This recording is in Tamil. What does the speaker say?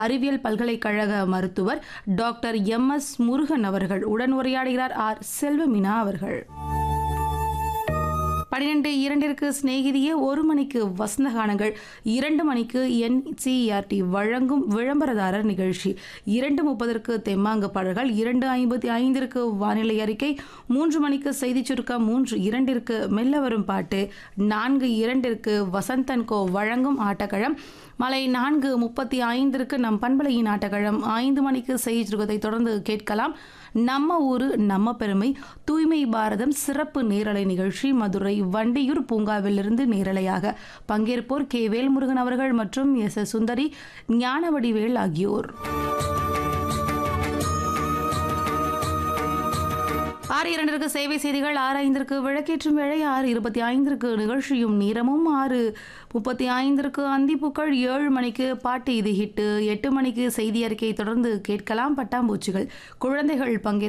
அறிவியல் பல்கலைக்கழக மருத்துவர் டாக்டர் எம் எஸ் முருகன் அவர்கள் உடன் உரையாடுகிறார் ஆர் செல்வமினா அவர்கள் பன்னிரெண்டு இரண்டிற்கு சிநேகிதியே ஒரு மணிக்கு வசந்த கானங்கள் இரண்டு மணிக்கு என்சிஆர்டி வழங்கும் விளம்பரதாரர் நிகழ்ச்சி இரண்டு முப்பதற்கு தெம்மாங்கு பாடல்கள் இரண்டு ஐம்பத்தி ஐந்திற்கு வானிலை அறிக்கை மூன்று மணிக்கு செய்திச் சுருக்கம் மூன்று இரண்டிற்கு மெல்ல வரும் பாட்டு நான்கு இரண்டிற்கு வசந்தன் கோ வழங்கும் ஆட்டக்களம் மலை நான்கு முப்பத்தி ஐந்திற்கு நம் பண்பலையின் ஆட்டக்களம் ஐந்து மணிக்கு செய்தி சுருக்கத்தை தொடர்ந்து கேட்கலாம் நம்ம ஊரு நம்ம பெருமை தூய்மை பாரதம் சிறப்பு நேரலை நிகழ்ச்சி மதுரை வண்டியூர் பூங்காவிலிருந்து நேரலையாக பங்கேற்போர் கே வேல்முருகன் அவர்கள் மற்றும் எஸ் எஸ் சுந்தரி ஞானவடிவேல் ஆகியோர் ஆறு இரண்டிற்கு சேவை செய்திகள் ஆறு ஐந்திற்கு விளக்கேற்றும் வேளை ஆறு இருபத்தி ஐந்திற்கு நிகழ்ச்சியும் நேரமும் ஆறு முப்பத்தி ஐந்திற்கு அந்திப்புக்கள் ஏழு மணிக்கு பாட்டு இது ஹிட்டு எட்டு மணிக்கு செய்தி அறிக்கை தொடர்ந்து கேட்கலாம் பட்டாம்பூச்சிகள் குழந்தைகள் பங்கேற்க